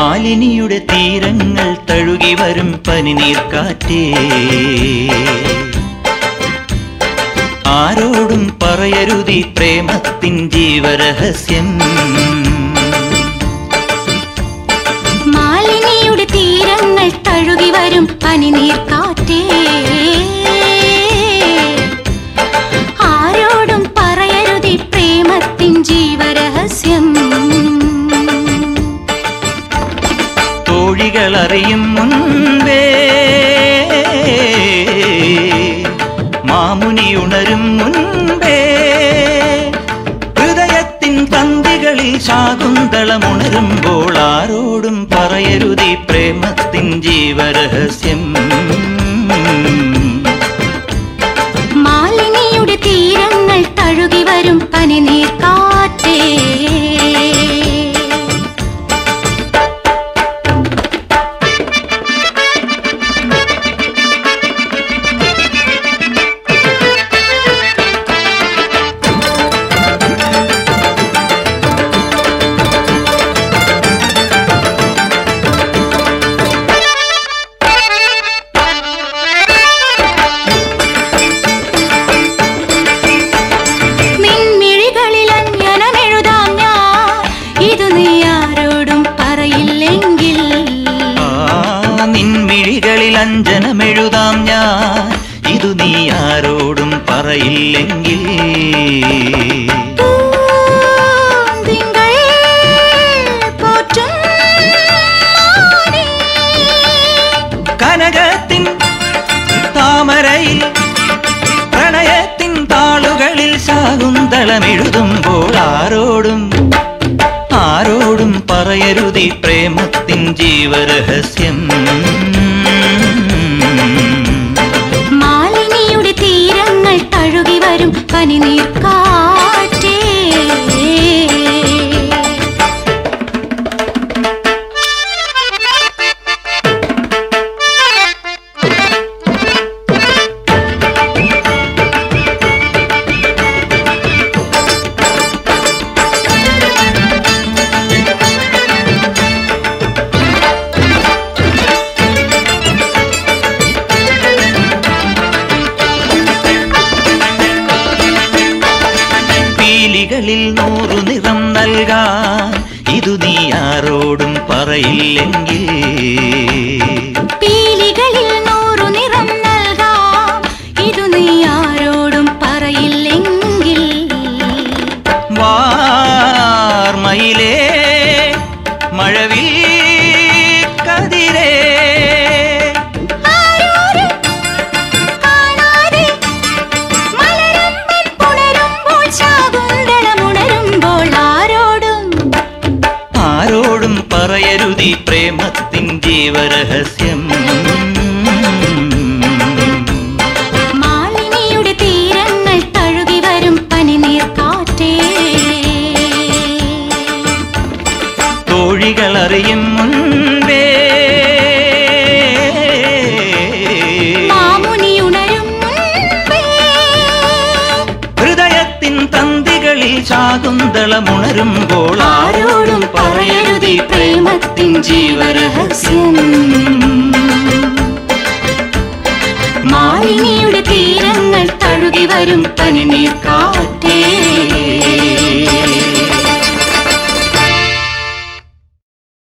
മാലിനിയുടെ തീരങ്ങൾ തഴുകി വരും പനിനീർക്കാറ്റേ ആരോടും പറയരുതി പ്രേമത്തിൻ ജീവരഹസ്യം മാലിനിയുടെ തീരങ്ങൾ തഴുകി വരും പനിനീർ കാറ്റേ ആരോടും പറയരുതി പ്രേമത്തിൻ ജീവരഹസ്യം തോഴികൾ അറിയും മുൻപേ മാമുനി ഉണരും മുൻപേ ഹൃദയത്തിൻ തന്തികളിൽ ശാകുന്തളമുണരുമ്പോൾ ആരോടും പറയരുതി പ്രേമത്തിൻ ജീവരഹസ്യം മാലിനിയുടെ തീരങ്ങൾ തഴുകി വരും പനിനീർ കാറ്റേ നിൻമിഴികളിൽ അഞ്ജനമെഴുതാം ഞാൻ ഇതു നീ ആരോടും പറയില്ലെങ്കിൽ ആ നിൻമിഴികളിൽ അഞ്ജനമെഴുതാം ഞാൻ ഇതു നീ ആരോടും പറയില്ലെങ്കിൽ പൂന്തിങ്കൾ പോറ്റും മാനേ. കനകത്തിൻ താമരയിൽ പ്രണയത്തിൻ താളുകളിൽ ശാകുന്തളമെഴുതുമ്പോൾ ആരോടും ആരോടും പറയരുതി പ്രേമത്തിൻ ജീവരഹസ്യം മാലിനിയുടെ തീരങ്ങൾ തഴുകി വരും പനിനീർ കാറ്റേ പീലികളിൽ നൂറു നിറം നൽകാൻ ഇതു നീ ആരോടും പറയില്ലെങ്കിൽ പീലികളിൽ നൂറു നിറം നൽകാം ഇതു നീ ആരോടും പറയില്ലെങ്കിൽ വാർമയിലേ മഴവിൽ കതിരേ ആരോരും കാണാതെ മലരമ്പൻ പുണരുമ്പോൾ ശാകുന്തളമുണരുമ്പോൾ ആരോടും ആരോടും പറയരുതി പ്രേമത്തിൻ ജീവരഹസ്യം മാലിനിയുടെ തീരങ്ങൾ തഴുകി വരും പനിനീർ കാറ്റേ തോഴികൾ അറിയും മുൻപേ മാമുനി ഉണരും മുൻപേ ഹൃദയത്തിൻ തന്തികളിൽ ശാകുന്തളമുണരുമ്പോൾ ആരോടും പറയരുതി പ്രേമത്തിൻ ജീവരഹസ്യം മാലിനിയുടെ തീരങ്ങൾ തഴുകി വരും പനിനീർ കാറ്റേ